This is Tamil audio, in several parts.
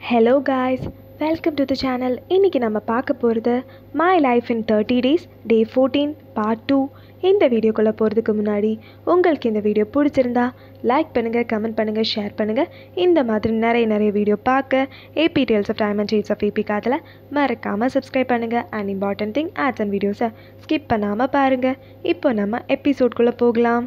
Hello guys welcome to the channel இன்றைக்கி நம்ம பார்க்க போகிறது my life in thirty days day fourteen part two இந்த வீடியோக்குள்ளே போகிறதுக்கு முன்னாடி உங்களுக்கு இந்த வீடியோ பிடிச்சிருந்தா லைக் பண்ணுங்கள் கமெண்ட் பண்ணுங்கள் ஷேர் பண்ணுங்கள் இந்த மாதிரி நிறைய நிறைய வீடியோ பார்க்க A B tales of time and shades of A B காதில் மறக்காமல் சப்ஸ்கிரைப் பண்ணுங்கள் and important thing ads and வீடியோஸை ஸ்கிப் பண்ணாமல் பாருங்கள் இப்போ நம்ம எபிசோட்குள்ளே போகலாம்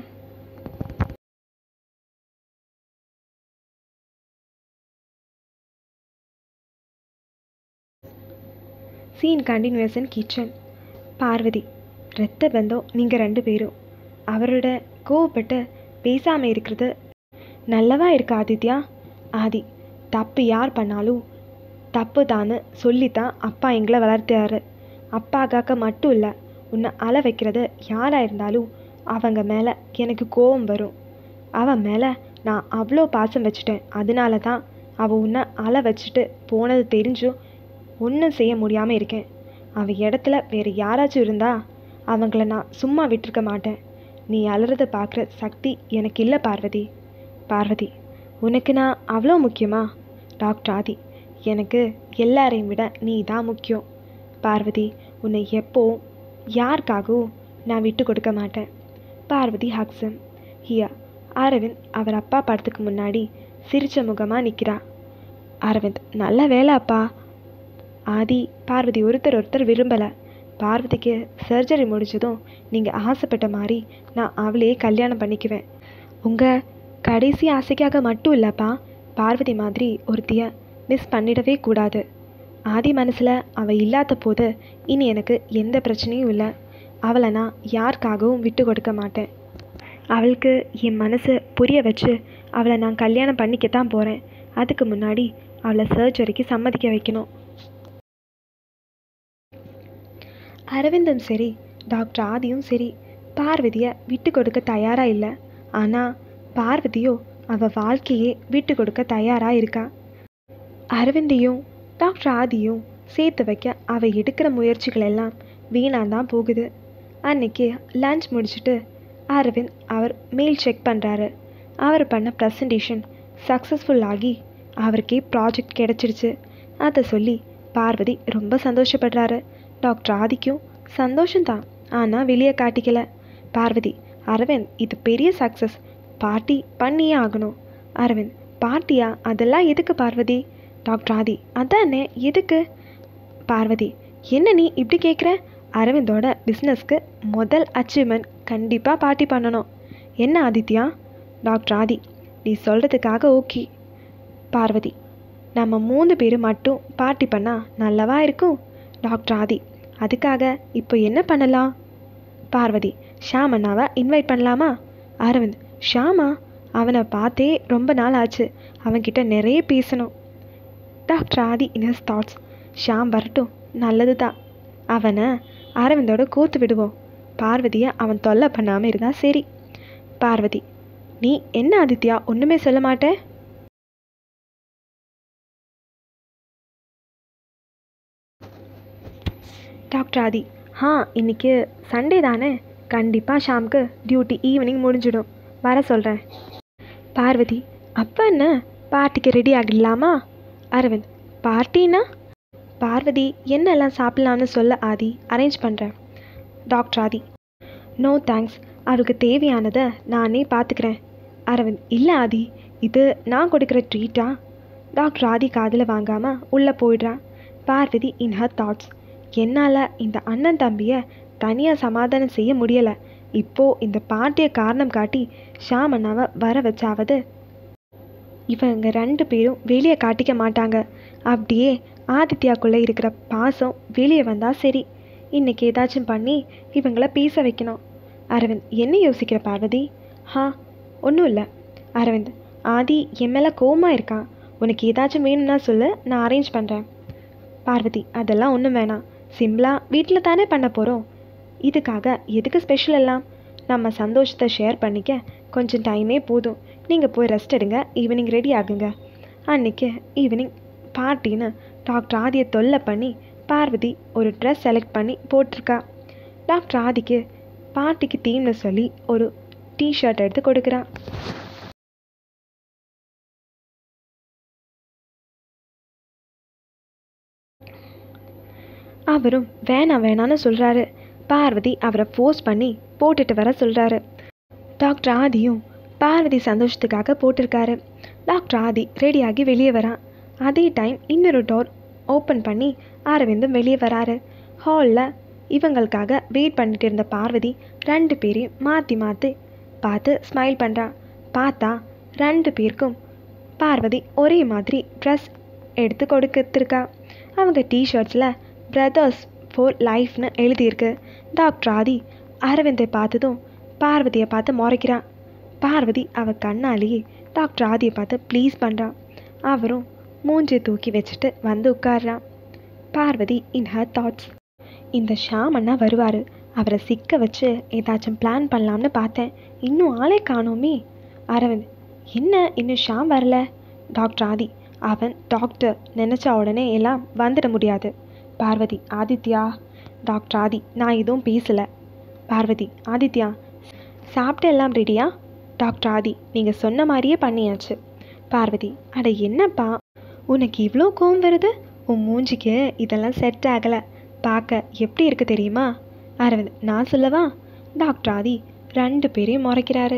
சீன் கண்டினியூஸ் கிச்சன் பார்வதி ரத்த பந்தம் நீங்கள் ரெண்டு பேரும் அவரோட கோவப்பட்டு பேசாமல் இருக்கிறது நல்லவா இருக்கு ஆதித்யா ஆதி தப்பு யார் பண்ணாலும் தப்பு தான்னு சொல்லித்தான் அப்பா எங்களை வளர்த்தாரு அப்பாக்காக்க மட்டும் இல்லை உன்னை அழ வைக்கிறது யாராக இருந்தாலும் அவங்க மேலே எனக்கு கோபம் வரும் அவன் மேலே நான் அவ்வளோ பாசம் வச்சுட்டேன் அதனால தான் அவள் உன்னை அழ வச்சுட்டு போனது தெரிஞ்சும் ஒன்றும் செய்ய முடியாமல் இருக்கேன் அவன் இடத்துல வேறு யாராச்சும் இருந்தா அவங்கள நான் சும்மா விட்டிருக்க மாட்டேன் நீ அலறதை பார்க்குற சக்தி எனக்கு இல்லை பார்வதி பார்வதி உனக்கு நான் அவ்வளோ முக்கியமா டாக்டர் ஆதி எனக்கு எல்லாரையும் விட நீ தான் முக்கியம் பார்வதி உன்னை எப்போவும் யாருக்காகவும் நான் விட்டு கொடுக்க மாட்டேன் பார்வதி ஹக்ஸம் ஹியா அரவிந்த் அவர் அப்பா படத்துக்கு முன்னாடி சிரிச்ச முகமாக நிற்கிறா அரவிந்த் நல்ல வேலை அப்பா ஆதி பார்வதி ஒருத்தர் ஒருத்தர் விரும்பலை பார்வதிக்கு சர்ஜரி முடிச்சதும் நீங்கள் ஆசைப்பட்ட மாதிரி நான் அவளையே கல்யாணம் பண்ணிக்குவேன் உங்கள் கடைசி ஆசைக்காக மட்டும் இல்லைப்பா பார்வதி மாதிரி ஒருத்திய மிஸ் பண்ணிடவே கூடாது ஆதி மனசில் அவள் இல்லாத போது இனி எனக்கு எந்த பிரச்சனையும் இல்லை அவளை நான் யாருக்காகவும் விட்டு கொடுக்க மாட்டேன் அவளுக்கு என் மனசை புரிய வச்சு அவளை நான் கல்யாணம் பண்ணிக்கத்தான் போகிறேன் அதுக்கு முன்னாடி அவளை சர்ஜரிக்கு சம்மதிக்க வைக்கணும் அரவிந்தும் சரி டாக்டர் ஆதியும் சரி பார்வதியை விட்டு கொடுக்க தயாராக இல்லை ஆனால் பார்வதியோ அவள் வாழ்க்கையே விட்டு கொடுக்க தயாராக இருக்கா அரவிந்தையும் டாக்டர் ஆதியும் சேர்த்து வைக்க அவள் எடுக்கிற முயற்சிகள் எல்லாம் வீணாக தான் போகுது அன்னைக்கு லஞ்ச் முடிச்சுட்டு அரவிந்த் அவர் மெயில் செக் பண்ணுறாரு அவர் பண்ண ப்ரெசன்டேஷன் சக்ஸஸ்ஃபுல் ஆகி அவருக்கே ப்ராஜெக்ட் கிடச்சிருச்சு அதை சொல்லி பார்வதி ரொம்ப சந்தோஷப்படுறாரு டாக்டர் ஆதிக்கும் சந்தோஷம்தான் ஆனால் வெளியே காட்டிக்கல பார்வதி அரவிந்த் இது பெரிய சக்ஸஸ் பார்ட்டி பண்ணியே ஆகணும் அரவிந்த் பார்ட்டியா அதெல்லாம் எதுக்கு பார்வதி டாக்டர் ஆதி அதானே எதுக்கு பார்வதி என்ன நீ இப்படி கேட்குற அரவிந்தோட பிஸ்னஸ்க்கு முதல் அச்சீவ்மெண்ட் கண்டிப்பாக பார்ட்டி பண்ணணும் என்ன ஆதித்யா டாக்டர் ஆதி நீ சொல்கிறதுக்காக ஓகே பார்வதி நம்ம மூணு பேரும் மட்டும் பார்ட்டி பண்ணால் நல்லவா இருக்கும் டாக்டர் ஆதி அதுக்காக இப்போ என்ன பண்ணலாம் பார்வதி ஷாம் அண்ணாவை இன்வைட் பண்ணலாமா அரவிந்த் ஷாமா அவனை பார்த்தே ரொம்ப நாள் ஆச்சு அவன்கிட்ட நிறைய பேசணும் doctor Aadhi in his thoughts Sham வரட்டும் நல்லது தான் அவனை அரவிந்தோட கோத்து விடுவோம் பார்வதியை அவன் தொல்லை பண்ணாமல் இருந்தா சரி பார்வதி நீ என்ன ஆதித்யா ஒன்றுமே சொல்ல மாட்டே டாக்டர் ஆதி ஆ இன்னைக்கு சண்டே தானே கண்டிப்பாக ஷாம்க்கு டியூட்டி ஈவினிங் முடிஞ்சிடும் வர சொல்கிறேன் பார்வதி அப்போ என்ன பார்ட்டிக்கு ரெடி ஆகிடலாமா அரவிந்த் பார்ட்டினா பார்வதி என்னெல்லாம் சாப்பிட்லாம்னு சொல்ல ஆதி அரேஞ்ச் பண்ணுறேன் டாக்டர் ஆதி நோ தேங்க்ஸ் அவருக்கு தேவையானதை நானே பார்த்துக்கிறேன் அரவிந்த் இல்லை ஆதி இது நான் கொடுக்குற ட்ரீட்டா டாக்டர் ஆதி காதில் வாங்காமல் உள்ளே போயிடுறான் பார்வதி இன் ஹர் தாட்ஸ் என்னால் இந்த அண்ணன் தம்பியை தனியாக சமாதானம் செய்ய முடியலை இப்போது இந்த பாட்டியை காரணம் காட்டி ஷாம் அண்ணாவை வர வச்சாவது இவங்க ரெண்டு பேரும் வெளியே காட்டிக்க மாட்டாங்க அப்படியே ஆதித்யாக்குள்ளே இருக்கிற பாசம் வெளியே வந்தால் சரி இன்னைக்கு ஏதாச்சும் பண்ணி இவங்கள பேச வைக்கணும் அரவிந்த் என்ன யோசிக்கிற பார்வதி ஹா ஒன்றும் இல்லை அரவிந்த் ஆதி என் மேலே கோவமாக இருக்கான் உனக்கு ஏதாச்சும் வேணும்னா சொல்லு நான் அரேஞ்ச் பண்ணுறேன் பார்வதி அதெல்லாம் ஒன்றும் வேணாம் சிம்பிளாக வீட்டில் தானே பண்ண போகிறோம் இதுக்காக எதுக்கு ஸ்பெஷல் எல்லாம் நம்ம சந்தோஷத்தை ஷேர் பண்ணிக்க கொஞ்சம் டைமே போதும் நீங்கள் போய் ரெஸ்ட் எடுங்க ஈவினிங் ரெடி ஆகுங்க அன்றைக்கி ஈவினிங் பார்ட்டின்னு டாக்டர் ஆதியை தொல்லை பண்ணி பார்வதி ஒரு ட்ரெஸ் செலக்ட் பண்ணி போட்டிருக்கா டாக்டர் ஆதிக்கு பார்ட்டிக்கு தீம்னு சொல்லி ஒரு டிஷர்ட் எடுத்து கொடுக்குறான் அவரும் வேணாம் வேணான்னு சொல்கிறாரு பார்வதி அவரை ஃபோர்ஸ் பண்ணி போட்டுட்டு வர சொல்கிறாரு டாக்டர் ஆதியும் பார்வதி சந்தோஷத்துக்காக போட்டிருக்காரு டாக்டர் ஆதி ரெடியாகி வெளியே வரான் அதே டைம் இன்னொரு டோர் ஓப்பன் பண்ணி அரவிந்தும் வெளியே வராரு ஹாலில் இவங்களுக்காக வெயிட் பண்ணிட்டு இருந்த பார்வதி ரெண்டு பேரையும் மாற்றி மாற்றி பார்த்து ஸ்மைல் பண்ணுறா பார்த்தா ரெண்டு பேருக்கும் பார்வதி ஒரே மாதிரி ட்ரெஸ் எடுத்து கொடுத்துருக்கா அவங்க டிஷர்ட்ஸில் பிரதர்ஸ் ஃபார் லைஃப்னு எழுதியிருக்கு டாக்டர் ஆதி அரவிந்தை பார்த்ததும் பார்வதியை பார்த்து முறைக்கிறா பார்வதி அவ கண்ணாலேயே டாக்டர் ஆதியை பார்த்து ப்ளீஸ் பண்ணுறா அவரும் மூஞ்சி தூக்கி வச்சுட்டு வந்து உட்கார்றான் பார்வதி இன் ஹர் தாட்ஸ் இந்த ஷாம் அண்ணா வருவார் அவரை சிக்க வச்சு ஏதாச்சும் பிளான் பண்ணலாம்னு பார்த்தேன் இன்னும் ஆளே காணோமே அரவிந்த் என்ன இன்னும் ஷாம் வரல டாக்டர் ஆதி அவன் டாக்டர் நினச்ச உடனே எல்லாம் வந்துட முடியாது பார்வதி ஆதித்யா டாக்டர் ஆதி நான் எதுவும் பேசலை பார்வதி ஆதித்யா சாப்பிட்டு எல்லாம் ரெடியா டாக்டர் ஆதி நீங்கள் சொன்ன மாதிரியே பண்ணியாச்சு பார்வதி அட என்னப்பா உனக்கு இவ்வளோ கோவம் வருது உன் மூஞ்சிக்கு இதெல்லாம் செட் ஆகலை பார்க்க எப்படி இருக்கு தெரியுமா அரவிந்த் நான் சொல்லவா டாக்டர் ஆதி ரெண்டு பேரையும் முறைக்கிறாரு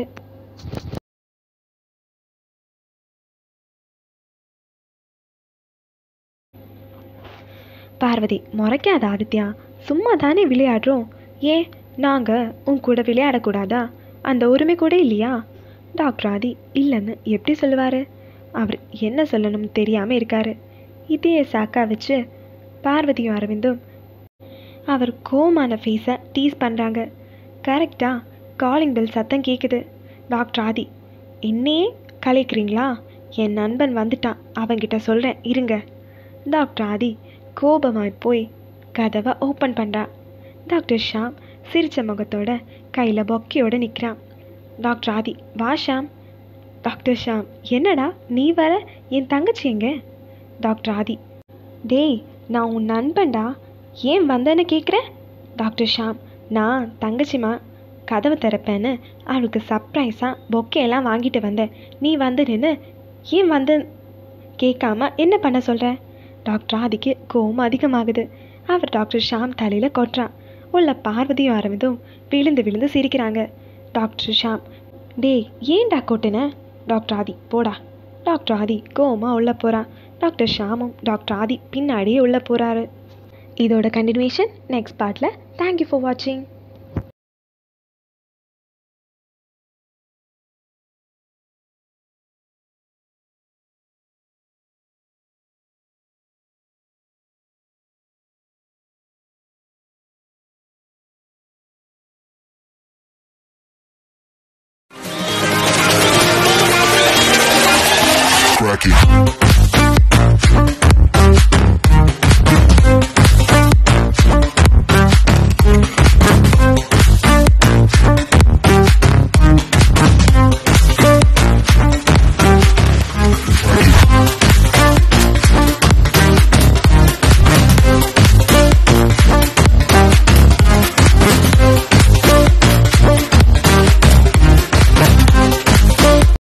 பார்வதி முறைக்காத ஆதித்யா சும்மா தானே விளையாடுறோம் ஏன் நாங்கள் உன் கூட விளையாடக்கூடாதா அந்த உரிமை கூட இல்லையா டாக்டர் ஆதி இல்லைன்னு எப்படி சொல்லுவார் அவர் என்ன சொல்லணும்னு தெரியாமல் இருக்காரு இதையே சாக்கா வச்சு பார்வதியும் அரவிந்தும் அவர் கோமான ஃபேஸை டீஸ் பண்ணுறாங்க கரெக்டாக காலிங் பெல் சத்தம் கேட்குது டாக்டர் ஆதி என்னையே கலைக்கிறீங்களா என் நண்பன் வந்துட்டான் அவன்கிட்ட சொல்கிறேன் இருங்க டாக்டர் ஆதி கோபமாய் போய் கதவை ஓப்பன் பண்ணுறா டாக்டர் ஷாம் சிரிச்ச முகத்தோட கையில் பொக்கையோட நிற்கிறான் டாக்டர் ஆதி வா ஷாம் டாக்டர் ஷாம் என்னடா நீ வர என் தங்கச்சி எங்க டாக்டர் ஆதி டேய் நான் உன் நண்பன்டா ஏன் வந்தேன்னு கேட்குறேன் டாக்டர் ஷாம் நான் தங்கச்சிமா கதவை திறப்பேன்னு அவளுக்கு சர்ப்ரைஸாக பொக்கையெல்லாம் வாங்கிட்டு வந்தேன் நீ வந்து நின்று ஏன் வந்து கேட்காம என்ன பண்ண சொல்கிற டாக்டர் ஆதிக்கு கோவம் அதிகமாகுது அவர் டாக்டர் ஷாம் தலையில் கொட்டுறான் உள்ள பார்வதியும் அரவிந்தும் விழுந்து விழுந்து சிரிக்கிறாங்க டாக்டர் ஷாம் டேய் ஏன்டா கொட்டுன டாக்டர் ஆதி போடா டாக்டர் ஆதி கோவமா உள்ளே போகிறான் டாக்டர் ஷாமும் டாக்டர் ஆதி பின்னாடியே உள்ளே போகிறாரு இதோட கண்டினியூஷன் நெக்ஸ்ட் பார்ட்டில் தேங்க்யூ ஃபார் வாட்சிங் Cracky.